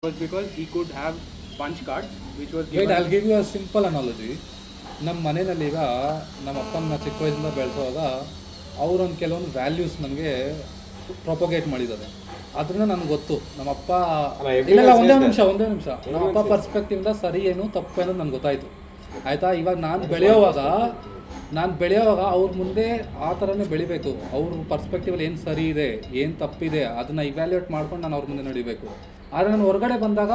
was because he could have punch cards, which was wait given. I'll give you a simple analogy ನಮ್ಮ ಮನೆಯಲ್ಲಿ ಈಗ ನಮ್ಮ ಅಪ್ಪನ ಚಿಕ್ಕ ವಯಸ್ಸಿಂದ ಬೆಳೆಸುವಾಗ ಅವರೊಂದು ಕೆಲವೊಂದು ವ್ಯಾಲ್ಯೂಸ್ ನನಗೆ ಪ್ರೊಪಗೇಟ್ ಮಾಡಿದ್ದಾರೆ ಅದನ್ನ ನನಗೆ ಗೊತ್ತು ನಮ್ಮ ಅಪ್ಪ ಅಲ್ಲ, everyone ಇಲ್ಲ ಇಲ್ಲ, ಒಂದೇ says ನಿಮಿಷ that. ಒಂದೇ ನಿಮಿಷ ನಮ್ಮ Everyone ಅಪ್ಪ says ಪರ್ಸ್ಪೆಕ್ಟಿವಿಂದ ಸರಿ ಏನು ತಪ್ಪು ಅನ್ನೋದು ನನಗೆ ಗೊತ್ತಾಯ್ತು ಆಯ್ತಾ ಇವಾಗ ನಾನು ಬೆಳೆಯೋವಾಗ ನಾನು ಬೆಳೆಯೋವಾಗ ಅವ್ರ ಮುಂದೆ ಆ ಥರನೇ ಬೆಳಿಬೇಕು ಅವ್ರ ಪರ್ಸ್ಪೆಕ್ಟಿವಲ್ಲಿ ಏನು ಸರಿ ಇದೆ ಏನು ತಪ್ಪಿದೆ ಅದನ್ನು ಇವ್ಯಾಲ್ಯೂಯೇಟ್ ಮಾಡ್ಕೊಂಡು ನಾನು ಅವ್ರ ಮುಂದೆ ನಡಿಬೇಕು ಆದರೆ ನಾನು ಹೊರಗಡೆ ಬಂದಾಗ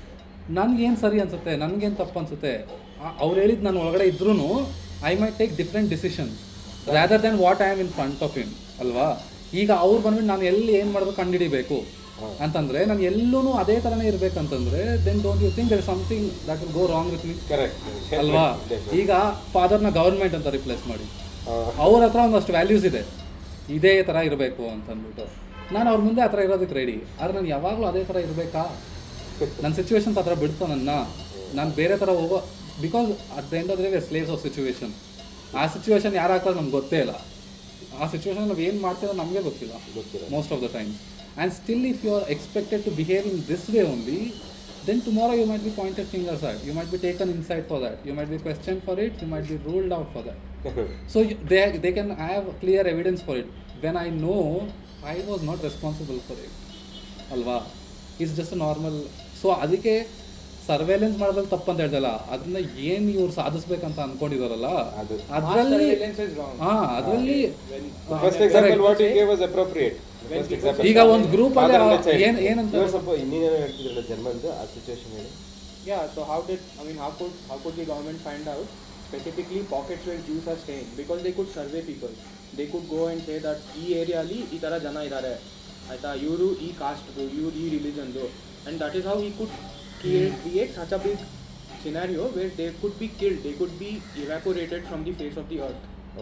ನನಗೇನು ಸರಿ ಅನಿಸುತ್ತೆ ನನಗೇನು ತಪ್ಪು ಅನಿಸುತ್ತೆ ಅವ್ರು ಹೇಳಿದ್ದು ನಾನು ಒಳಗಡೆ ಇದ್ರೂ I may take different decision rather than what I am in front of him ಅಲ್ವಾ ಈಗ ಅವ್ರು ಬಂದ್ಬಿಟ್ಟು ನಾನು ಎಲ್ಲಿ ಏನು ಮಾಡೋದು ಕಂಡುಹಿಡಿಬೇಕು ಅಂತಂದರೆ ನಾನು ಎಲ್ಲೂ ಅದೇ ಥರನೇ ಇರಬೇಕಂತಂದರೆ then don't you think there something that will go wrong with me correct ಅಲ್ವಾ ಈಗ ಫಾದರ್ನ ಗವರ್ಮೆಂಟ್ ಅಂತ ರಿಪ್ಲೇಸ್ ಮಾಡಿ ಅವ್ರ ಹತ್ರ ಒಂದಷ್ಟು ವ್ಯಾಲ್ಯೂಸ್ ಇದೆ ಇದೇ ಥರ ಇರಬೇಕು ಅಂತ ಅಂದ್ಬಿಟ್ಟು ನಾನು ಅವ್ರ ಮುಂದೆ ಆ ಥರ ಇರೋದಕ್ಕೆ ರೆಡಿ ಆದರೆ ನಾನು ಯಾವಾಗಲೂ ಅದೇ ಥರ ಇರಬೇಕಾ ನನ್ನ ಸಿಚುವೇಶನ್ಸ್ ಆ ಥರ ಬಿಡ್ತು ನನ್ನ ನಾನು ಬೇರೆ ಥರ ಹೋಗೋ because at the end of the slaves of situation ಆ ಸಿಚುವೇಶನ್ ಯಾರು ಆಗ್ತಾರೆ ನಮ್ಗೆ ಗೊತ್ತೇ ಇಲ್ಲ ಆ ಸಿಚುವೇಶನ್ ನಾವು ಏನು ಮಾಡ್ತೀರೋ ನಮಗೆ ಗೊತ್ತಿಲ್ಲ most of the times and still if you are expected to behave in this way only then tomorrow you might be pointed fingers at you might be taken inside for that you might be questioned for it you might be ruled out for that so you, they, they can have clear evidence for it when i know i was not responsible for it ಅಲ್ವಾ it's just normal so ಅದಕ್ಕೆ surveillance ಮಾಡೋದ್ರಲ್ಲಿ ತಪ್ಪು ಅಂತ ಹೇಳ್ದಲ್ಲ ಅದನ್ನ ಏನು ಇವ್ರು ಸಾಧಿಸ್ಬೇಕಂತ ಅನ್ಕೊಂಡಿದಾರಲ್ಲ ಅದು. ಅದರಲ್ಲಿ surveillance is wrong. ಹಾ ಅದರಲ್ಲಿ first example what you gave was appropriate first example ಈಗ ಒಂದು ಗ್ರೂಪ್ ಅಲ್ಲಿ ಏನ್ ಏನಂತ ಇವರು ಸ್ವಲ್ಪ ಇನ್ನೇನೇನೋ ಹೇಳ್ತಿದ್ರಲ್ಲ ಜರ್ಮನ್ದು ಆ ಸಿಚುವೇಶನ್ ಹೇಳಿ Yeah, so how did I mean how could how could the government find out specifically pockets where Jews are staying because they could survey people. They could go and say that ಈ ಏರಿಯಾಲಿ ಈ ಥರ ಜನ ಇದ್ದಾರೆ ಆಯ್ತಾ ಇವರು ಈ caste ಇವ್ರು ಈ ರಿಲಿಜನ್ದು and that is how he could create create such a big scenario where they could be killed they could be evaporated from the face of the earth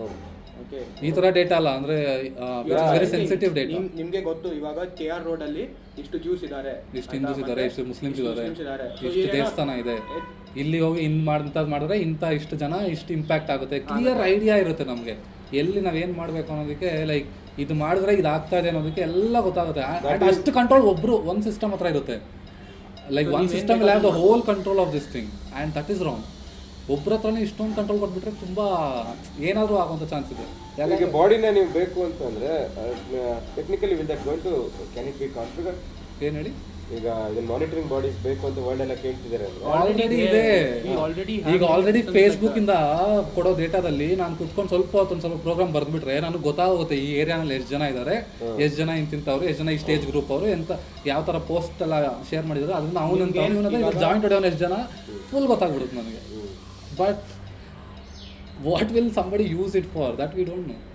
okay ಈ ತರ ಡೇಟಾ ಅಲ್ಲ ಅಂದ್ರೆ ವೆರಿ ಸೆನ್ಸಿಟಿವ್ ಡೇಟಾ ನಿಮ್ಗೆ ಗೊತ್ತು ಇವಾಗ K R road ಅಲ್ಲಿ ಇಷ್ಟು juice ಇದ್ದಾರೆ ಇಷ್ಟು ಹಿಂದೂಸ್ ಇದ್ದಾರೆ ಇಷ್ಟು ಮುಸ್ಲಿಮ್ಸ್ ಇದ್ದಾರೆ ಇದ್ದಾರೆ ಇಷ್ಟು ದೇವಸ್ಥಾನ ಇದೆ ಇಲ್ಲಿ ಹೋಗಿ ಇನ್ ಮಾಡಿಂತ ಮಾಡಿದ್ರೆ ಇಂಥ ಇಷ್ಟು ಜನ ಇಷ್ಟು ಇಂಪ್ಯಾಕ್ಟ್ ಆಗುತ್ತೆ ಕ್ಲಿಯರ್ ಐಡಿಯಾ ಇರುತ್ತೆ ನಮಗೆ ಎಲ್ಲಿ ನಾವೇನ್ ಮಾಡ್ಬೇಕು ಅನ್ನೋದಕ್ಕೆ ಲೈಕ್ ಇದು ಮಾಡಿದ್ರೆ ಇದು ಆಗ್ತಾ ಇದೆ ಅನ್ನೋದಕ್ಕೆ ಎಲ್ಲ ಗೊತ್ತಾಗುತ್ತೆ And ಅಷ್ಟು ಕಂಟ್ರೋಲ್ ಒಬ್ರು ಒಂದ್ ಸಿಸ್ಟಮ್ ಹತ್ರ ಇರುತ್ತೆ like one system have the whole control of this thing and that is wrong ಒಬ್ರ ಹತ್ರನೇ ಇಷ್ಟೊಂದು ಕಂಟ್ರೋಲ್ ಕೊಟ್ಬಿಟ್ರೆ ತುಂಬಾ ಏನಾದರೂ ಆಗುವಂಥ ಚಾನ್ಸ್ ಇದೆ ಈಗ ಯಾಕಂದ್ರೆ ಬಾಡಿನ ನೀವು ಬೇಕು ಅಂತಂದ್ರೆ technically will that going to can it be configure ಏನ್ ಹೇಳಿ ಈಗ ಇದನ್ನ ಮಾನಿಟರಿಂಗ್ ಬಾಡೀಸ್ ಬೇಕು ಅಂತ ವರ್ಲ್ಡ್ ಎಲ್ಲ ಕೇಳ್ತಿದ್ದಾರೆ ಅಂದ್ರೆ ಆಲ್ರೆಡಿ there. ಇದೆ We already have ಈಗ ಆಲ್ರೆಡಿ systems ಫೇಸ್ಬುಕ್ ಇಂದ ಕೊಡೋ ಡೇಟಾದಲ್ಲಿ ನಾನು ಕುತ್ಕೊಂಡು ಸ್ವಲ್ಪ ಹೊತ್ತು ಒಂದು ಸ್ವಲ್ಪ ಪ್ರೋಗ್ರಾಮ್ ಬರ್ದ್ಬಿಟ್ರೆ ನನಗೆ ಗೊತ್ತಾಗುತ್ತೆ ಈ ಏರಿಯಾನಲ್ಲಿ ಎಷ್ಟು ಜನ ಇದ್ದಾರೆ ಎಷ್ಟು ಜನ ಇಂತಿಂತವ್ರು ಎಷ್ಟು ಜನ ಈ ಸ್ಟೇಜ್ ಗ್ರೂಪ್ ಅವರು ಎಂತ ಯಾವ ತರ ಪೋಸ್ಟ್ ಎಲ್ಲ ಶೇರ್ ಮಾಡಿದ್ರು ಅದನ್ನ ಅವನಂತ ಅವನಂತ ಜಾಯಿಂಟ್ ಹೊಡೆಯೋನು ಎಷ್ಟು ಜನ ಫುಲ್ ಗೊತ್ತಾಗ್ಬಿಡುತ್ತೆ ನನಗೆ but what will somebody use it for that we don't know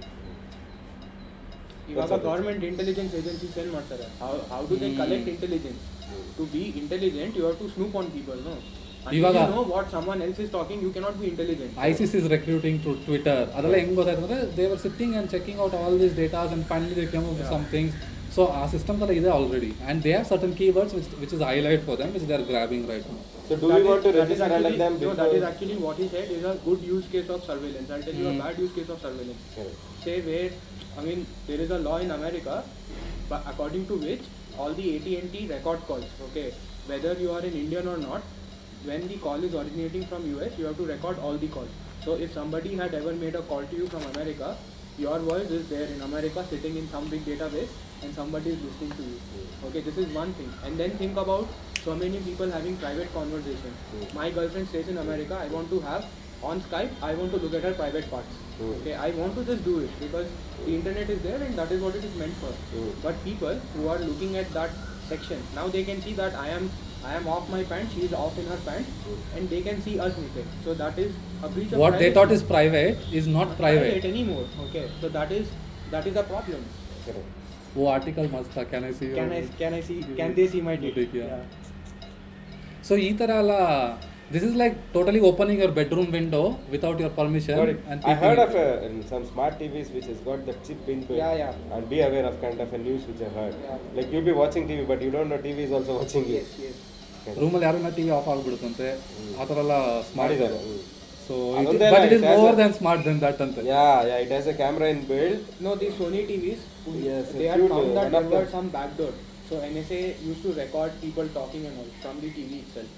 ಇವಾಗ ಗೌರ್ಮೆಂಟ್ ಇಂಟೆಲಿಜೆನ್ಸ್ ಏಜೆನ್ಸೀಸ್ ಏನ್ ಮಾಡ್ತಾರೆ how do they collect intelligence to be intelligent you have to snoop on people no ಇವಾಗ- no what someone else is talking you cannot be intelligent ISIS is recruiting to Twitter ಅದೆಲ್ಲ ಹೆಂಗ್ ಗೊತ್ತಾಯ್ತು ಅಂದ್ರೆ they were sitting and checking out all these datas and finally they come up something so ಆ system ತರ ಇದೆ already and they have certain keywords which which is highlight for them which they are grabbing right so do we want to register all of them no, that is actually what he said is a good use case of surveillance. I'll tell you a bad use case of surveillance. Say where, I mean, there is a law in America, but according to which all the AT&T record calls, okay, whether you are an Indian or not, when the call is originating from US, you have to record all the calls. So if somebody had ever made a call to you from America, your voice is there in America sitting in some big database and somebody is listening to you. Okay, this is one thing. And then think about so many people having private conversations. My girlfriend stays in America. I want to have on Skype. I want to look at her private parts. Okay, I want to just do it because the internet is there and that is what it is meant for. But people who are looking at that section now they can see that I am I am off my pants. She is off in her pants, and they can see us meeting. So that is a breach of what they privacy. Thought is private is not private anymore. Okay, so that is that is a problem. Oh article ಮಸ್ತ್ can I see Can I can I see? Can they see my dick? Dick, yeah. So ಈ ತರ ಎಲ್ಲ this is like totally opening your bedroom window without your permission Got it. I heard of uh, in some smart TVs which has got that chip into it. Yeah, yeah. And be aware of kind of a news which I heard. Yeah. Like you'll be watching TV, but you don't know TV is also watching you. Yes, yes. ರೂಮಲ್ಲಿ ಯಾರನ್ನ TV off ಆಗ್ಬಿಡುತ್ತಂತೆ ಆ ಥರ ಎಲ್ಲ smart ಮಾಡಿದ್ದಾರೆ. ಇದ್ದಾರೆ hmm. So ಅದೊಂದೇ but ಅಲ್ಲ, it is it has more a- than smart then that ಅಂತ Yeah, yeah, it has a camera inbuilt. No, these Sony TVs, Yes, they a had few found do- that one of there were them. some backdoor. So NSA used to record people talking and all from the TV itself.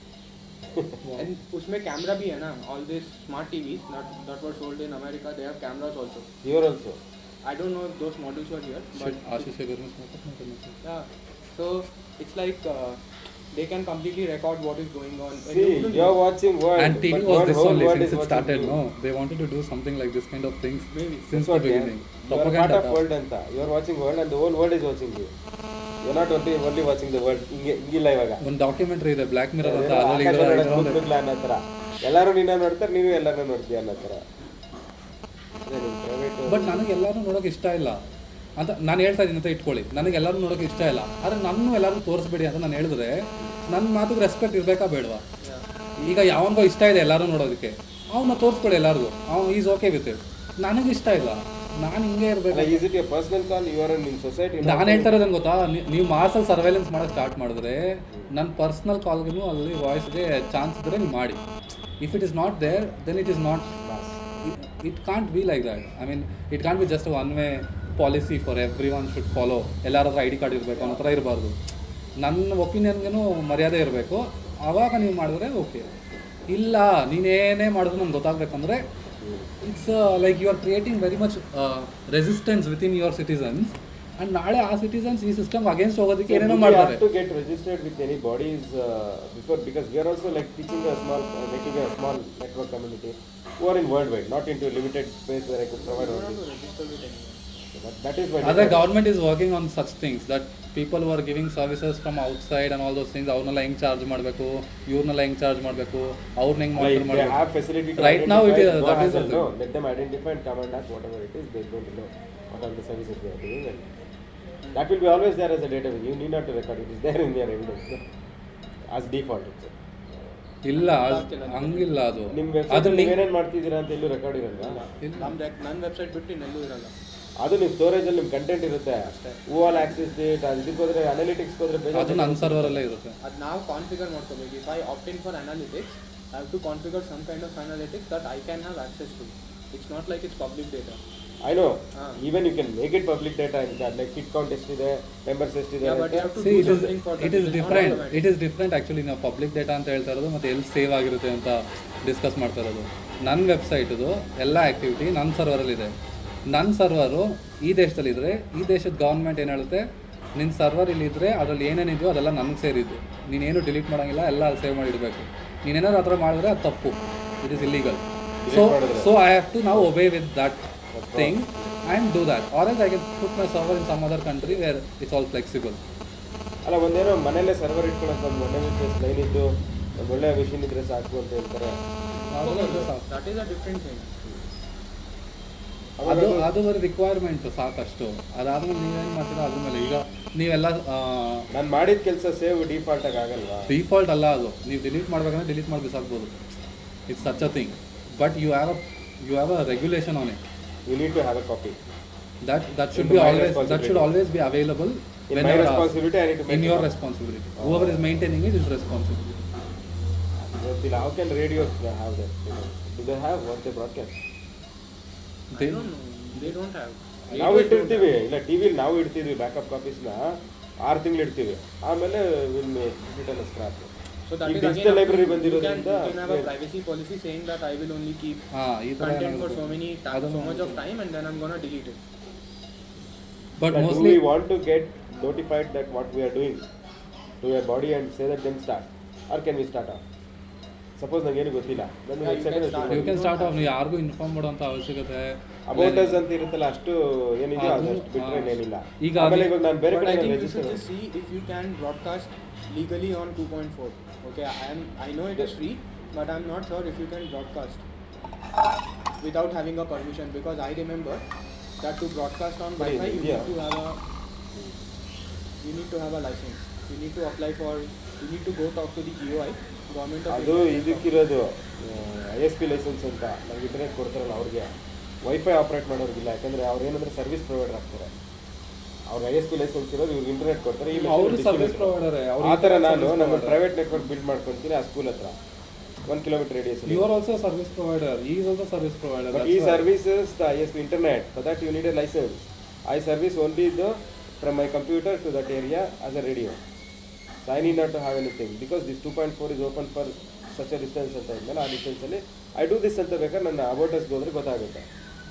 And उसमें camera भी है ना all these smart TVs that that were sold in America they have cameras also. Here also. I don't know if those models were here, but Shit, आशीष अगर मैं smoke नहीं करना चाहिए yeah. So it's like uh, they can completely record what is going on. When See, you couldn't- you're watching world. And TV but was world- this whole only world since is it watching started, you. no? They wanted to do something like this kind of things Maybe. since That's the what, yeah. beginning. You are a part Propaganda. of world ಅಂತ you are watching world and whole world is watching you you not only only watching the world ಹಿಂಗೆ ಹಿಂಗಿಲ್ಲ ಇವಾಗ ಒಂದು documentary ಇದೆ black mirror ಅಂತ ಆಕಾಶ ಅದ್ರಲ್ಲಿ ನೋಡೋದು ಇರೋ- ಮುಗ್ದ್ ಮುಗ್ಲ ಅನ್ನೋ ಥರ ಎಲ್ಲರೂ ನಿನ್ನ ನೋಡ್ತಾರೆ ನೀನು ಎಲ್ಲರೂ ನೋಡ್ತೀಯ ಅನ್ನೋ ಥರ ಪ್ರೈವೇಟ್ ಬಟ್ ನನಗೆ ಎಲ್ಲರೂ ನೋಡೋಕೆ ಇಷ್ಟ ಇಲ್ಲ ಅಂತ ನಾನು ಹೇಳ್ತಾ ಇದ್ದೀನಿ ಅಂತ ಇಟ್ಕೊಳ್ಳಿ ನನಗೆ ಎಲ್ಲರೂ ನೋಡೋಕೆ ಇಷ್ಟ ಇಲ್ಲ ಆದರೆ ನನ್ನ ಎಲ್ಲರೂ ತೋರಿಸ್ಬೇಡಿ ಅಂತ ನಾನು ಹೇಳಿದ್ರೆ ನನ್ನ ಮಾತಿಗೆ ರೆಸ್ಪೆಕ್ಟ್ ಇರಬೇಕಾ ಬೇಡವಾ ಈಗ ಯಾವನಿಗೋ ಇಷ್ಟ ಇದೆ ಎಲ್ಲರೂ ನೋಡೋದಕ್ಕೆ ಅವನ್ನ ತೋರಿಸ್ಕೊಡಿ ಎಲ್ಲರಿಗೂ ಅವ್ನು ಈಸ್ ಓಕೆ ವಿತ್ ಇಟ್ ನನಗೆ ಇಷ್ಟ ಇಲ್ಲ ನಾನು ಹಿಂಗೆ ಇರಬೇಕು is it your personal call you are in society ನಾನು ಹೇಳ್ತಾ ಇರೋದು ಗೊತ್ತಾ ನೀ- ನೀವು ಮಾರ್ಸಲ್ ಸರ್ವೆಲೆನ್ಸ್ ಮಾಡೋಕೆ ಸ್ಟಾರ್ಟ್ ಮಾಡಿದ್ರೆ ನನ್ನ ಪರ್ಸ್ನಲ್ ಕಾಲ್ಗೂ ಅಲ್ಲಿ ವಾಯ್ಸ್ಗೆ ಚಾನ್ಸ್ ಇದ್ರೆ ನೀವು ಮಾಡಿ if it is not there then it is not it can't be like that I mean it can't be just one way policy for everyone should follow ಎಲ್ಲರ ಹತ್ರ I D card ಇರಬೇಕು ಅನ್ನೋ ಥರ ಇರಬಾರ್ದು ನನ್ನ ಒಪಿನಿಯನ್ಗೂ ಮರ್ಯಾದೆ ಇರಬೇಕು ಆವಾಗ ನೀವು ಮಾಡಿದ್ರೆ ಓಕೆ ಇಲ್ಲ ನೀನೇನೇ ಮಾಡಿದ್ರು ನಮ್ಗೆ ಗೊತ್ತಾಗಬೇಕಂದ್ರೆ it's like you are creating very much resistance with in your citizens and ನಾಳೆ ಆ ಸಿಟಿಸನ್ಸ್ ಈ ಸಿಸ್ಟಮ್ ಅಗೇನ್ಸ್ಟ್ ಹೋಗೋದಕ್ಕೆ ಏನೇನೋ ಮಾಡ್ತಾರೆ to get registered with any bodies uh, before because we are also like teaching a small uh, making a small network community who are in worldwide not into limited space where I could provide all this. register with anyone. So that, that is my ಅದೇ difference. Government is working on such things that people are giving services from outside and all those things ಅವ್ರನ್ನೆಲ್ಲ ಹೆಂಗೆ charge ಮಾಡಬೇಕು ಇವ್ರನ್ನೆಲ್ಲ ಹೆಂಗೆ charge ಮಾಡಬೇಕು ಅವ್ರನ್ನ ಹೆಂಗೆ Like, monitor they have ಮಾಡಬೇಕು facility to Right now it identify, is- no that is hassle, the no. thing. Let them identify and come and ask whatever it is, they don't know what are the services they are doing. And that will be always there as a database. You need not to record it. It is there in your evidence. No? As default. It's ಇಲ್ಲ ಅದ್- ಹಂಗಿಲ್ಲ ಅದು ನಿಮ್ಮ ಅದು website ನೀವು ನೀವೇನೇನು ಮಾಡ್ತಿದ್ದೀರಾ ಅಂತ ಎಲ್ಲೂ ರೆಕಾರ್ಡ್ ಇರಲ್ಲ ನಮ್ಮ ನನ್ನ ವೆಬ್ಸೈಟ್ ಬಿಟ್ಟು ಇನ್ನೆಲ್ಲೂ ಇರಲ್ಲ ಅದು ನಿಮ್ಮ ಸ್ಟೋರೇಜಲ್ಲಿ ನಿಮ್ಮ ಕಂಟೆಂಟ್ ಇರುತ್ತೆ ಹೂ ಆಲ್ ಆಕ್ಸೆಸ್ ಡೇಟ್ ಅದು ಇದಕ್ಕೆ ಹೋದ್ರೆ ಅನಾಲಿಟಿಕ್ಸ್ ಹೋದ್ರೆ ಅದು ನನ್ನ ಸರ್ವರಲ್ಲೇ ಇರುತ್ತೆ ಅದು ನಾವು ಕಾನ್ಫಿಗರ್ ಮಾಡ್ಕೋಬೇಕು if I opt in for analytics I have to configure some kind of analytics that I can have access to it's not like it's public data I know ಹಾ. Even you can make it public data ಅಂತ like hit count ಎಷ್ಟಿದೆ members ಎಷ್ಟಿದೆ Yeah, but you have to see do it is something for that. It is It is not different automatic. It is different actually ನಾವು public data ಅಂತ ಹೇಳ್ತಾ ಇರೋದು ಮತ್ತು ಎಲ್ಲಿ save ಆಗಿರುತ್ತೆ ಅಂತ ಡಿಸ್ಕಸ್ ಮಾಡ್ತಾ ಇರೋದು ನನ್ನ ವೆಬ್ಸೈಟದು ಎಲ್ಲ ಆ್ಯಕ್ಟಿವಿಟಿ ನನ್ನ ಸರ್ವರಲ್ಲಿದೆ ನನ್ನ ಸರ್ವರು ಈ ದೇಶದಲ್ಲಿದ್ದರೆ ಈ ದೇಶದ ಗೌರ್ಮೆಂಟ್ ಏನು ಹೇಳುತ್ತೆ ನಿನ್ನ ಸರ್ವರ್ ಇಲ್ಲಿದ್ದರೆ ಅದರಲ್ಲಿ ಏನೇನಿದೆಯೋ ಅದೆಲ್ಲ ನನಗೆ ಸೇರಿದ್ದು ನೀನೇನು ಡಿಲೀಟ್ ಮಾಡೋಂಗಿಲ್ಲ ಎಲ್ಲ ಅಲ್ಲಿ ಸೇವ್ ಮಾಡಿಡಬೇಕು ನೀನೇನಾದ್ರು ಆ ಥರ ಮಾಡಿದ್ರೆ ಅದು ತಪ್ಪು it is illegal so so I have to ನಾವು obey with that thing and do that or else I can put my server in some other country where it's all flexible ಅಲ್ಲ ಒಂದೇನೋ ಮನೇಲೆ server ಇಟ್ಕೊಳಕ್ಕೆ ಒಂದು ಒಳ್ಳೆ ವಿದ್ಯುತ್ line ಇದ್ದು ಒಂದು ಒಳ್ಳೆ ಮಿಷಿನ್ ಇದ್ರೆ ಸಾಕು ಅಂತ ಹೇಳ್ತಾರೆ that is a different thing ಅದು ಅದು ಬರೀ ರಿಕ್ವೈರ್ಮೆಂಟ್ ಸಾಕಷ್ಟು ಅದಾದ್ಮೇಲೆ ನೀವೇನು ಮಾಡ್ತೀರಾ ಅದ್ರ ಮೇಲೆ ಈಗ ನೀವೆಲ್ಲ ನಾನು ಮಾಡಿದ ಕೆಲಸ ಸೇವ್ ಡಿಫಾಲ್ಟ್ ಆಗಿ ಆಗಲ್ವಾ ಡಿಫಾಲ್ಟ್ ಅಲ್ಲ ಅದು ನೀವು ಡಿಲೀಟ್ ಮಾಡ್ಬೇಕಂದ್ರೆ ಡಿಲೀಟ್ ಮಾಡಿ ಬಿಸಾಕ್ಬೋದು it's such a thing but you have a you have a regulation on it you need to have a copy that that should In be my always that responsibility. Should always be available In my responsibility, I need to make in it your up. Responsibility whoever is maintaining it is responsibility ಗೊತ್ತಿಲ್ಲ how can radio have that do they have what they broadcast I don't no they don't have ನಾವು ಇಟ್ಟಿರ್ತೀವಿ ಇಲ್ಲ ಟಿವಿಲಿ ನಾವು ಇಡ್ತೀವಿ backup ಕಾಪೀಸ್ನ ಆರು ತಿಂಗಳು ಇಡ್ತೀವಿ ಆಮೇಲೆ will return scrap So that ಈಗ is again digital library you can, you ಬಂದಿರೋದ್ರಿಂದ can have a privacy policy saying that I will only keep ಹಾಂ ಈ ಥರ content for so many ta- ಅದು so much of time and then I'm gonna delete it. But do mostly we want to get notified that what we are doing to a body and say that then start or can we start off suppose ನಂಗೇನು ಗೊತ್ತಿಲ್ಲ ನನ್ನ Yeah, you can start. You can start off ನೀವು ಯಾರಿಗೂ inform ಮಾಡೋಂಥ ಅವಶ್ಯಕತೆ about us ಅಂತ ಇರುತ್ತಲ್ಲ ಅಷ್ಟು ಏನಿದೆಯೋ ಅದು, ಅದಷ್ಟು ಬಿಟ್ಟರೆ ಹಾ. ಏನಿಲ್ಲ ಈಗ ಆಮೇಲೆ ಅದು- ಇವಾಗ ನಾನು ಬೇರೆ but ಕಡೆ I think you register should just see if you can broadcast legally on 2.4. Okay, I am I know it is free, but I'm not sure if you can broadcast without having a permission because I remember that to broadcast on But in Wi-Fi you India- need to have a you need to have a license. You need to apply for you need to go talk to the GOI, government of ಅದು India. ಇದಕ್ಕಿರೋದು I S P license ಅಂತ ನಮ್ಗೆ internet ಕೊಡ್ತಾರಲ್ಲ ಅವ್ರಿಗೆ wifi operate ಮಾಡೋರಿಗಿಲ್ಲ ಯಾಕಂದ್ರೆ ಅವ್ರು ಏನಂದ್ರೆ service provider ಆಗ್ತಾರೆ ಅವ್ರಿಗೆ ಐ ಎಸ್ ಪಿ ಲೈಸೆನ್ಸ್ ಇರೋದು ಇವ್ರಿಗೆ ಇಂಟರ್ನೆಟ್ ಕೊಡ್ತಾರೆ ಈ ಅವರು ಸರ್ವಿಸ್ ಪ್ರೊವೈಡರ್ ಆ ಥರ ನಾನು ನಮ್ಮ ಪ್ರೈವೇಟ್ ನೆಟ್ವರ್ಕ್ ಬಿಲ್ಡ್ ಮಾಡ್ಕೊತೀನಿ ಆ ಸ್ಕೂಲ್ ಹತ್ರ one kilometre radius you are also service provider is also service provider But e services the ISP internet. For that you need a license. I service only the from my computer to that area as a radio. So I need not to have anything because this 2.4 is open for such a distance ಅಂತ ಇದ್ಮೇಲೆ ಆ ಡಿಸ್ಟೆನ್ಸಲ್ಲಿ I do this ಅಂತ ಬೇಕಾದ್ರೆ ನನ್ನ ಅಬೌಟಸ್ಗೆ ಹೋದ್ರೆ ಗೊತ್ತಾಗುತ್ತೆ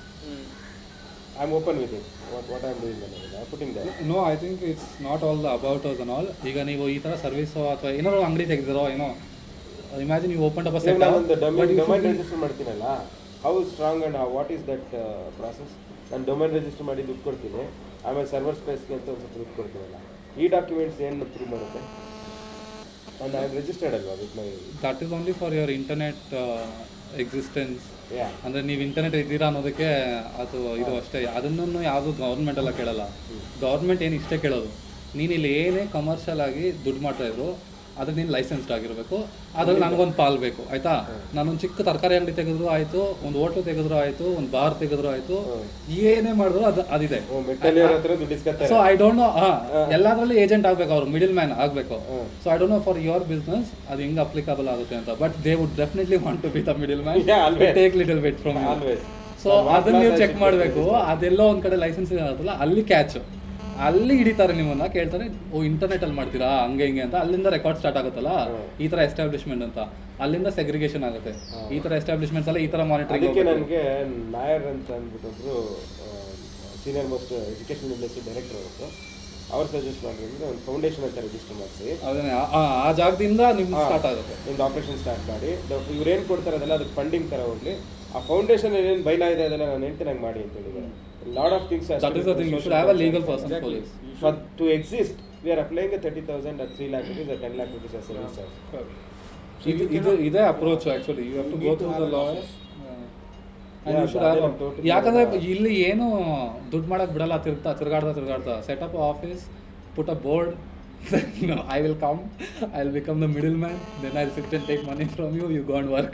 I am open with it what what I am doing ಅನ್ನೋದು I putting that no I think it's not all the about us and all ಈಗ ನೀವು ಈ ಥರ ಸರ್ವಿಸು ಅಥವಾ ಏನಾದ್ರು ಅಂಗಡಿ ತೆಗೆದಿರೋ ಏನೋ ಇಮ್ಯಾಜಿನ್ ನೀವು ಓಪನ್ ಅಪ್ ಇವಾಗ ನಾನೊಂದು ಡೊಮೈನ್ ಡೊಮೈನ್ ರಿಜಿಸ್ಟರ್ ಮಾಡ್ತೀನಲ್ಲ how strong and what is that process ನಾನು ಡೊಮೈನ್ ರಿಜಿಸ್ಟರ್ ಮಾಡಿ ದುಡ್ಡು ಕೊಡ್ತೀನಿ ಆಮೇಲೆ ಸರ್ವರ್ ಸ್ಪೇಸ್ಗೆ ಅಂತ ಒಂದು ಸ್ವಲ್ಪ ದುಡ್ಡು ಕೊಡ್ತೀನಲ್ಲ ಈ ಡಾಕ್ಯುಮೆಂಟ್ಸ್ ಏನು ಪ್ರೂವ್ ಮಾಡುತ್ತೆ ನಾನು ಐ ರಿಜಿಸ್ಟರ್ಡ್ ಅಲ್ವಾ with my that is only for your internet existence yeah ಅಂದರೆ ನೀವು ಇಂಟರ್ನೆಟ್ ಇದ್ದೀರಾ ಅನ್ನೋದಕ್ಕೆ ಅದು ಇದು ಅಷ್ಟೇ ಅದನ್ನು ಯಾವುದು ಗೌರ್ಮೆಂಟ್ ಎಲ್ಲ ಕೇಳಲ್ಲ ಗೌರ್ಮೆಂಟ್ ಏನು ಇಷ್ಟೇ ಕೇಳೋದು ನೀನು ಇಲ್ಲಿ ಏನೇ ಕಮರ್ಷಿಯಲ್ ಆಗಿ ದುಡ್ಡು ಮಾಡ್ತಾ ಇದ್ರು ಅದಕ್ಕೆ ನೀನು ಲೈಸೆನ್ಸ್ಡ್ ಆಗಿರಬೇಕು ಅದ್ರಲ್ಲಿ ನನಗೊಂದು ಪಾಲ್ ಬೇಕು ಆಯ್ತಾ ನಾನೊಂದು ಚಿಕ್ಕ ತರಕಾರಿ ಅಂಗಡಿ ತೆಗೆದ್ರು ಆಯಿತು ಒಂದು ಹೋಟ್ಲು ತೆಗೆದ್ರು ಆಯಿತು ಒಂದು ಬಾರ್ ತೆಗೆದ್ರು ಆಯಿತು ಏನೇ ಮಾಡಿದ್ರು ಅದು ಅದಿದೆ ಮೆಟ್ಟಲ್ಲಿ ಹತ್ರ ದುಡ್ಡು ಇಸ್ಕೊತಾರೆ ಸೊ ಐ ಡೋಂಟ್ ನೋ ಎಲ್ಲದರಲ್ಲಿ ಏಜೆಂಟ್ ಆಗಬೇಕು ಅವರು ಮಿಡಿಲ್ ಮ್ಯಾನ್ ಆಗಬೇಕು so I don't know for your business ಅದು ಹೆಂಗೆ ಅಪ್ಲಿಕಬಲ್ ಆಗುತ್ತೆ ಅಂತ but they would definitely want to be the middle man Yeah, always. Take little bit from Always. So ಅದನ್ನ ನೀವು ಚೆಕ್ ಮಾಡಬೇಕು ಅದೆಲ್ಲೋ ಒಂದ್ ಕಡೆ ಲೈಸೆನ್ಸ್ ಇರೋದಲ್ಲ ಅಲ್ಲಿ ಕ್ಯಾಚ್ ಅಲ್ಲಿ ಹಿಡಿತಾರೆ ನಿಮ್ಮನ್ನ ಕೇಳ್ತಾರೆ ಓ ಇಂಟರ್ನೆಟ್ ಅಲ್ಲಿ ಮಾಡ್ತೀರಾ ಹಂಗೆ ಹಿಂಗೆ ಅಂತ ಅಲ್ಲಿಂದ ರೆಕಾರ್ಡ್ ಸ್ಟಾರ್ಟ್ ಆಗುತ್ತಲ್ಲ ಈ ತರ ಎಸ್ಟಾಬ್ಲಿಷ್ಮೆಂಟ್ ಅಂತ ಅಲ್ಲಿಂದ ಸೆಗ್ರಿಗೇಷನ್ ಆಗುತ್ತೆ ಈ ತರ ಎಸ್ಟಾಬ್ಲಿಷ್ಮೆಂಟ್ಸ್ ಎಲ್ಲ ಈ ತರ ಮಾನಿಟರಿಂಗ್ ಅದಕ್ಕೆ ನನಗೆ ನಾಯರ್ ಅಂತ ಅಂದ್ಬಿಟ್ಟೊಬ್ರು senior most education university director ಅವರು ಅವ್ರು ಸಜೆಸ್ಟ್ ಮಾಡಿದ್ರೆ ಒಂದು ಫೌಂಡೇಶನ್ ಅಂತ ರಿಜಿಸ್ಟರ್ ಮಾಡಿಸಿ ಅದನ್ನೇ ಆ- ಆ- ಆ ಜಾಗದಿಂದ ನಿಮ್ಗೆ ಸ್ಟಾರ್ಟ್ ಆಗುತ್ತೆ ಒಂದು ಆಪರೇಷನ್ ಸ್ಟಾರ್ಟ್ ಮಾಡಿ ಇವ್ರು ಏನು ಕೊಡ್ತಾರೆ ಅದೆಲ್ಲ ಅದಕ್ಕೆ ಫಂಡಿಂಗ್ ಥರ ಹೋಗ್ಲಿ ಆ ಫೌಂಡೇಶನ್ ಏನೇನು ಬೈಲಾ ಇದೆ ಅದೆಲ್ಲ ನಾನು ಹೆಂಡ್ತಿ ನಂಗೆ ಮಾಡಿ ಅಂತ ಹೇಳಿದ್ದಾರೆ lot of things that is the thing you should have a legal person police for to exist we are applying thirty thousand three lakh rupees ten lakh rupees service ಇದು ಇದು ಇದೇ approach actually you have to go through the law Yeah, ಅದೇ ನಮ್ totally ಯಾಕಂದ್ರೆ ಅಲ್ಲ. ಇಲ್ಲಿ ಏನು ದುಡ್ಡು ಮಾಡಕ್ ಬಿಡಲ್ಲ ತಿರ್ಗ್ತಾ ತಿರ್ಗಾಡ್ತಾ ತಿರ್ಗಾಡ್ತಾ setup office put a board I will come I will become the middle man then I sit and take money from you you gone work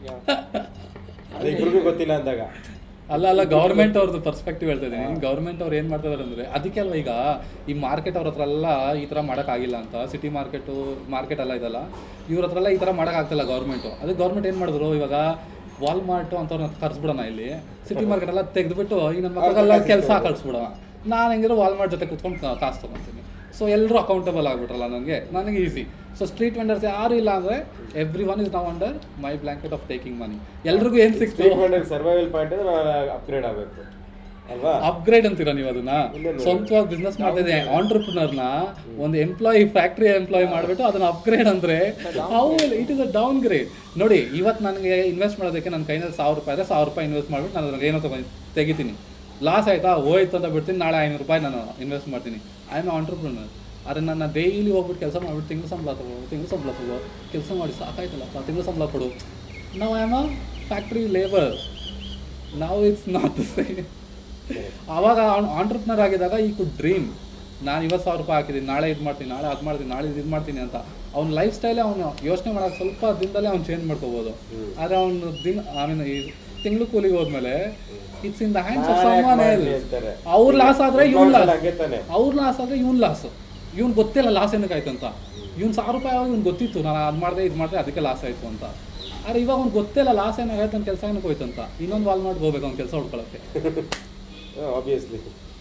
ಅದು ಇಬ್ರಿಗೂ ಗೊತ್ತಿಲ್ಲ ಅಂದಾಗ ಅಲ್ಲ ಅಲ್ಲ ಗೌರ್ಮೆಂಟ್ ಅವ್ರದ್ದು ಪರ್ಸ್ಪೆಕ್ಟಿವ್ ಹೇಳ್ತಾ ಇದ್ದೀನಿ ಗೌರ್ಮೆಂಟ್ ಅವ್ರು ಏನು ಮಾಡ್ತಾ ಇದಾರೆ ಅಂದ್ರೆ ಅದಕ್ಕೆ ಅಲ್ವಾ ಈಗ ಈ ಮಾರ್ಕೆಟ್ ಅವ್ರ ಹತ್ರ ಎಲ್ಲ ಈ ಥರ ಮಾಡೋಕ್ಕಾಗಿಲ್ಲ ಅಂತ ಸಿಟಿ ಮಾರ್ಕೆಟು ಮಾರ್ಕೆಟ್ ಎಲ್ಲ ಇದಲ್ಲ ಇವ್ರ ಹತ್ರ ಎಲ್ಲ ಈ ಥರ ಮಾಡೋಕ್ಕಾಗ್ತಿಲ್ಲ ಗೌರ್ಮೆಂಟು ಅದಕ್ಕೆ ಗೌರ್ಮೆಂಟ್ ಏನು ಮಾಡಿದ್ರು ಇವಾಗ ವಾಲ್ಮಾರ್ಟು ಅಂತವ್ರನ್ನ ಕರ್ಸ್ಬಿಡೋಣ ಇಲ್ಲಿ ಸಿಟಿ ಮಾರ್ಕೆಟ್ ಎಲ್ಲ ತೆಗೆದ್ಬಿಟ್ಟು ಈ ನನ್ನ ಮಕ್ಕಳೆಲ್ಲ ಕೆಲಸ ಕಳಿಸ್ಬಿಡೋಣ ನಾನು ಹೆಂಗಿರೋ ವಾಲ್ಮಾರ್ಟ್ ಜೊತೆ ಕುತ್ಕೊಂಡು ಕಾಸು ತೊಗೊತೀನಿ ಸೊ ಎಲ್ಲರೂ ಅಕೌಂಟಬಲ್ ಆಗ್ಬಿಟ್ರಲ್ಲ ನನಗೆ ನನಗೆ ಈಸಿ ಸೊ ಸ್ಟ್ರೀಟ್ ವೆಂಡರ್ಸ್ ಯಾರು ಇಲ್ಲ ಅಂದರೆ ಎವ್ರಿ ಒನ್ ಇಸ್ ನಾವ್ under my blanket of taking money ಎಲ್ರಿಗೂ ಏನು ಸಿಕ್ತು ಸ್ಟೇಟ್ ಸರ್ವೈವಲ್ ಪಾಯಿಂಟ್ ಅಂದ್ರೆ ನಾನು ಅಪ್ಗ್ರೇಡ್ ಆಗಬೇಕು ಅಲ್ವಾ ಅಪ್ಗ್ರೇಡ್ ಅಂತೀರಾ ನೀವು ಅದನ್ನ ಇಲ್ಲ ನೋಡಿ. ಸ್ವಂತವಾಗಿ ಬಿಸ್ನೆಸ್ ಮಾಡ್ತಿದ್ದೆ ಆಂಟ್ರಪ್ರಿನರ್ನ ಒಂದು ಎಂಪ್ಲಾಯಿ ಫ್ಯಾಕ್ಟ್ರಿ ಎಂಪ್ಲಾಯ್ ಮಾಡಿಬಿಟ್ಟು ಅದನ್ನ ಅಪ್ಗ್ರೇಡ್ ಅಂದ್ರೆ how it is a downgrade ನೋಡಿ ಇವತ್ತು ನನಗೆ ಇನ್ವೆಸ್ಟ್ ಮಾಡೋದಕ್ಕೆ ನನ್ನ ಕೈನಲ್ಲಿ ಸಾವಿರ ರೂಪಾಯಿ ಇದೆ ಸಾವಿರ ರೂಪಾಯಿ ಇನ್ವೆಸ್ಟ್ ಮಾಡ್ಬಿಟ್ಟು ನಾನು ಅದ್ರಲ್ಲಿ ಏನೋ ತಗೊಂಡು ತೆಗಿತೀನಿ ಲಾಸ್ ಆಯ್ತಾ ಹೋಯ್ತು ಅಂತ ಬಿಡ್ತೀನಿ ನಾಳೆ ಐನೂರು ರೂಪಾಯಿ ನಾನು ಇನ್ವೆಸ್ಟ್ ಮಾಡ್ತೀನಿ ಐ ಆಮ್ ಆಂಟ್ರಪ್ರಿನರ್ ಆದರೆ ನನ್ನ ಡೈಲಿ ಹೋಗ್ಬಿಟ್ಟು ಕೆಲಸ ಮಾಡ್ಬಿಟ್ಟು ತಿಂಗಳು ಸಂಬಳ ತಗೋ ತಿಂಗಳು ಸಂಬಳ ತಗೋ ಕೆಲಸ ಮಾಡಿ ಸಾಕಾಯ್ತಲ್ಲಪ್ಪ ತಿಂಗಳು ಸಂಬಳ ಕೊಡು ನಾವು I am a factory labour ನಾವು ಇಟ್ಸ್ ನಾಟ್ ದ ಸೇಮ್ ಆವಾಗ ಆಂಟ್ರಪ್ನರ್ ಆಗಿದಾಗ ಈ ಕುಡ್ ಡ್ರೀಮ್ ನಾನು ಇವತ್ತು ಸಾವಿರ ರೂಪಾಯಿ ಹಾಕಿದ್ದೀನಿ ನಾಳೆ ಇದು ಮಾಡ್ತೀನಿ ನಾಳೆ ಅದು ಮಾಡ್ತೀನಿ ನಾಳೆ ಇದು ಮಾಡ್ತೀನಿ ಅಂತ ಅವ್ನ ಲೈಫ್ ಸ್ಟೈಲೇ ಅವನು ಯೋಚನೆ ಮಾಡೋಕೆ ಸ್ವಲ್ಪ ದಿನದಲ್ಲೇ ಅವ್ನು ಚೇಂಜ್ ಮಾಡ್ಕೋಬೋದು ಆದರೆ ಅವನು ದಿನ ಐ ಮೀನ್ ಈ ತಿಂಗಳು ಕೂಲಿಗೆ ಹೋದ್ಮೇಲೆ it's in the hands of ನಾನ್ ಯಾಕ್ ಸಮ್ಮನ್ ಮಾಡ್ಲಿ ಎಲ್ಸ್ ಅಂತಾರೆ. ಅವ್ರ ಲಾಸ್ ಆದರೆ ಇವ್ನ ಲಾಸ್ ಹಂಗೆ ತಾನೆ ಅವ್ರ ಲಾಸ್ ಆದರೆ ಇವ್ನ ಲಾಸ್ ಇವ್ನು ಗೊತ್ತಿಲ್ಲ ಲಾಸ್ ಏನಕ್ಕಾಯ್ತು ಅಂತ ಇವ್ನು ಸಾವಿರ ರೂಪಾಯಿ ಆವಾಗ ಇವ್ನು ಗೊತ್ತಿತ್ತು ನಾನು ಅದು ಮಾಡಿದೆ ಇದು ಮಾಡಿದೆ ಅದಕ್ಕೆ ಲಾಸ್ ಆಯಿತು ಅಂತ ಆದರೆ ಇವಾಗ ಅವ್ನು ಗೊತ್ತಿಲ್ಲ ಲಾಸ್ ಏನಾಗೈತೆ ನನ್ನ ಕೆಲಸ ಏನಕ್ಕೆ ಹೋಯ್ತು ಅಂತ ಇನ್ನೊಂದು ವಾಲ್ ಮಾಡಿ ಹೋಗ್ಬೇಕು ಅವ್ನ ಕೆಲಸ ಹುಡ್ಕೊಳ್ಳೋಕ್ಕೆ obviously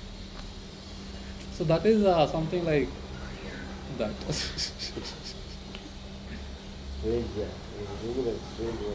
So that is uh, something like that. Strange really strange one.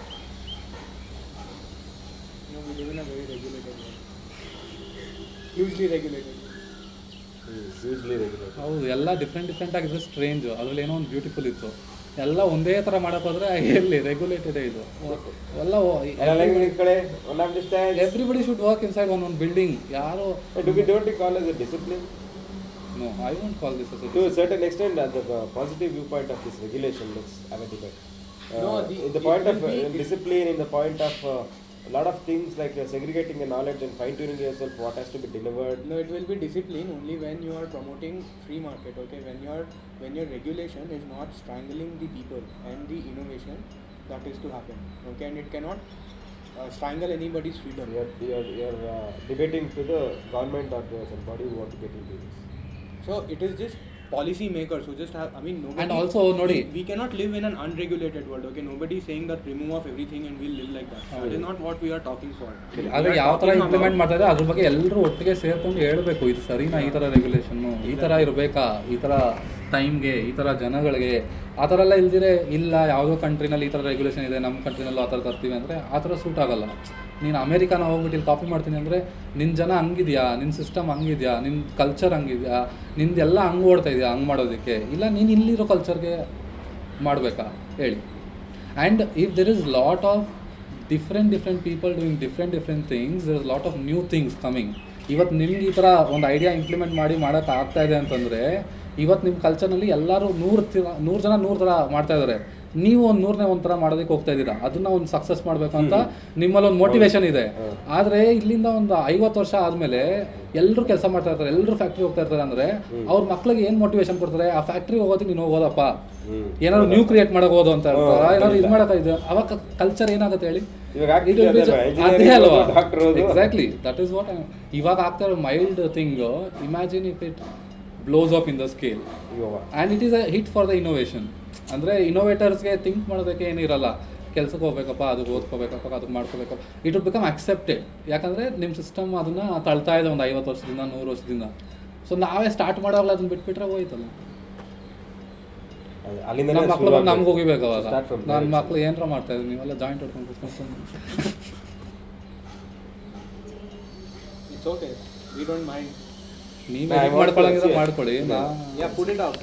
You know, we live in a very regulated world. Hugely regulated. Hmm, hugely regulated. ಹೌದು ಎಲ್ಲ ಡಿಫ್ರೆಂಟ್ ಡಿಫ್ರೆಂಟ್ ಆಗಿದ್ರೆ ಸ್ಟ್ರೇಂಜ್ ಅದ್ರಲ್ಲಿ ಏನೋ ಒಂದು ಬ್ಯೂಟಿಫುಲ್ ಇತ್ತು ಎಲ್ಲ ಒಂದೇ ಥರ ಮಾಡಕ್ ಹೋದ್ರೆ ಎಲ್ಲಿ ರೆಗ್ಯುಲೇಟೆಡ್ ಇದು ಎಲ್ಲ ಎಲ್ಲ language ಕಡೆ one understand everybody should work inside one one building ಯಾರು But do we don't we call as a discipline no I won't call this to a certain extent uh, the uh, positive viewpoint of this regulation let's have a debate uh, No, the- in the it point of will uh, be- in discipline in the point of uh, a lot of things like uh, segregating the knowledge and fine tuning yourself what has to be delivered No, it will be discipline only when you are promoting free market. Okay, when your when your regulation is not strangling the people and the innovation that is to happen. Okay, and it cannot uh, strangle anybody's freedom. you're, you're, you're uh, debating to the government or to some body who want to get into this So it is just policy makers who just have. I mean, nobody. And also, Nodi. we, we cannot live in an unregulated world. Okay, nobody is saying that remove of everything and we'll live like that. That is not what we are talking for. We ಆದರೆ are ಯಾವ ಥರ talking implement about- ಮಾಡ್ತಾ ಇದ್ದಾರೆ ಅದ್ರ ಬಗ್ಗೆ ಎಲ್ಲರೂ ಒಟ್ಟಿಗೆ ಸೇರ್ಕೊಂಡು ಹೇಳಬೇಕು ಇದು ಸರಿನಾ ಈ ಥರ ರೆಗ್ಯುಲೇಷನ್ನು ಈ ಥರ ಇರಬೇಕಾ ಈ ಥರ ಟೈಮ್ಗೆ ಈ ಥರ ಜನಗಳಿಗೆ ಆ ಥರ ಎಲ್ಲ ಇಲ್ದಿರೆ ಇಲ್ಲ ಯಾವುದೋ ಕಂಟ್ರಿನಲ್ಲಿ ಈ ಥರ ರೆಗ್ಯುಲೇಷನ್ ಇದೆ ನಮ್ಮ ಕಂಟ್ರಿನಲ್ಲೂ ಆ ಥರ ತರ್ತೀವಿ ಅಂದರೆ ಆ ಥರ ಸೂಟ್ ಆಗಲ್ಲ ನೀನು ಅಮೇರಿಕಾನ ಹೋಗ್ಬಿಟ್ಟು ಇಲ್ಲಿ ಕಾಪಿ ಮಾಡ್ತೀನಿ ಅಂದರೆ ನಿನ್ನ ಜನ ಹಂಗಿದ್ಯಾ ನಿನ್ನ ಸಿಸ್ಟಮ್ ಹಂಗಿದ್ಯಾ ನಿನ್ನ ಕಲ್ಚರ್ ಹಂಗಿದ್ಯಾ ನಿಂದೆಲ್ಲ ಹಂಗೆ ಓಡ್ತಾ ಇದೆಯಾ ಹಂಗೆ ಮಾಡೋದಕ್ಕೆ ಇಲ್ಲ ನೀನು ಇಲ್ಲಿರೋ ಕಲ್ಚರ್ಗೆ ಮಾಡಬೇಕಾ ಹೇಳಿ and if there is lot of different different people doing different different things there is lot of new things coming ಇವತ್ತು ನಿಮ್ಗೆ ಈ ಥರ ಒಂದು ಐಡಿಯಾ ಇಂಪ್ಲಿಮೆಂಟ್ ಮಾಡಿ ಮಾಡೋಕೆ ಆಗ್ತಾ ಇದೆ ಅಂತಂದರೆ ಇವತ್ತು ನಿಮ್ಮ ಕಲ್ಚರ್ನಲ್ಲಿ ಎಲ್ಲರೂ ನೂರು ನೂರು ಜನ ನೂರು ಥರ ಮಾಡ್ತಾ ಇದ್ದಾರೆ ನೀವು ಒಂದು ನೂರನೇ ಒಂಥರ ಮಾಡೋದಕ್ಕೆ ಹೋಗ್ತಾ ಇದ್ದೀರಾ ಅದನ್ನ ಒಂದು ಸಕ್ಸಸ್ ಮಾಡಬೇಕು ಅಂತ ನಿಮ್ಮಲ್ಲಿ ಒಂದು ಮೋಟಿವೇಶನ್ ಇದೆ ಆದರೆ ಇಲ್ಲಿಂದ ಒಂದು ಐವತ್ತು ವರ್ಷ ಆದಮೇಲೆ ಎಲ್ಲರೂ ಕೆಲಸ ಮಾಡ್ತಾ ಇರ್ತಾರೆ ಎಲ್ಲರೂ ಫ್ಯಾಕ್ಟ್ರಿ ಹೋಗ್ತಾ ಇರ್ತಾರೆ ಅಂದರೆ ಅವ್ರ ಮಕ್ಳಿಗೆ ಏನು ಮೋಟಿವೇಶನ್ ಕೊಡ್ತಾರೆ ಆ ಫ್ಯಾಕ್ಟ್ರಿ ಹೋಗೋದಕ್ಕೆ ನೀನು ಹೋಗೋದಪ್ಪ ಹ್ಮ್. ಏನಾದ್ರು ನ್ಯೂ ಕ್ರಿಯೇಟ್ ಮಾಡಕ್ ಹೋದು ಅಂತ ಹೇಳ್ತಾರೆ ಏನಾದ್ರು ಇದು ಮಾಡಕ ಇದೆ ಅವಾಗ ಕಲ್ಚರ್ ಏನಾಗುತ್ತೆ ಹೇಳಿ ಇವಾಗ ಆಗ್ತಿದೆ ಅದೇ ಅಲ್ವಾ? ಅದೇ Engineering ಅಲ್ವಾ ಓದೋದು, doctor ಓದೋದು. ಎಕ್ಸಾಕ್ಟ್ಲಿ ದಟ್ ಇಸ್ ವಾಟ್ ಇವಾಗ ಆಗ್ತಾ ಇರೋ mild thing imagine if it blows up in the scale ಇವಾಗ and it is a hit for the innovation ಅಂದರೆ ಇನೋವೇಟರ್ಸ್ಗೆ ಥಿಂಕ್ ಮಾಡೋದಕ್ಕೆ ಏನಿರಲ್ಲ ಕೆಲ್ಸಕ್ಕೆ ಹೋಗ್ಬೇಕಪ್ಪ ಅದಕ್ಕೆ ಓದ್ಕೋಬೇಕಪ್ಪ ಅದಕ್ಕೆ ಮಾಡ್ಕೋಬೇಕಪ್ಪ ಇಟ್ ವುಡ್ ಬಿಕಮ್ ಅಕ್ಸೆಪ್ಟೆಡ್ ಯಾಕಂದರೆ ನಿಮ್ಮ ಸಿಸ್ಟಮ್ ಅದನ್ನು ತಳ್ತಾ ಇದೆ ಒಂದು ಐವತ್ತು ವರ್ಷದಿಂದ ನೂರು ವರ್ಷದಿಂದ ಸೊ ನಾವೇ ಸ್ಟಾರ್ಟ್ ಮಾಡೋವಾಗಲೇ ಅದನ್ನ ಬಿಟ್ಬಿಟ್ರೆ ಹೋಯ್ತಲ್ಲ ಅದೇ, ಅಲ್ಲಿಂದನೇ ನಮ್ಮ ಮಕ್ಳು ಶುರು ಬಂದು ನಮ್ಗೆ ಆಗ್ಬೇಕು. ಹೋಗಿಬೇಕು ಅವಾಗ Start from ನನ್ನ there. ಮಕ್ಳು ಏನಾರ ಮಾಡ್ತಾ ಇದ್ರು ನೀವೆಲ್ಲ ಜಾಯಿಂಟ್ ಹೊಡ್ಕೊಂಡು ಕೂತ್ಕೊಂಡು It's okay. We don't mind. ನೀವು Nah, I want to ಮಾಡ್ಕೊಳ್ಳೋಂಗಿದ್ರೆ see it. ಮಾಡ್ಕೊಳ್ಳಿ ನಾ Yeah, put it out.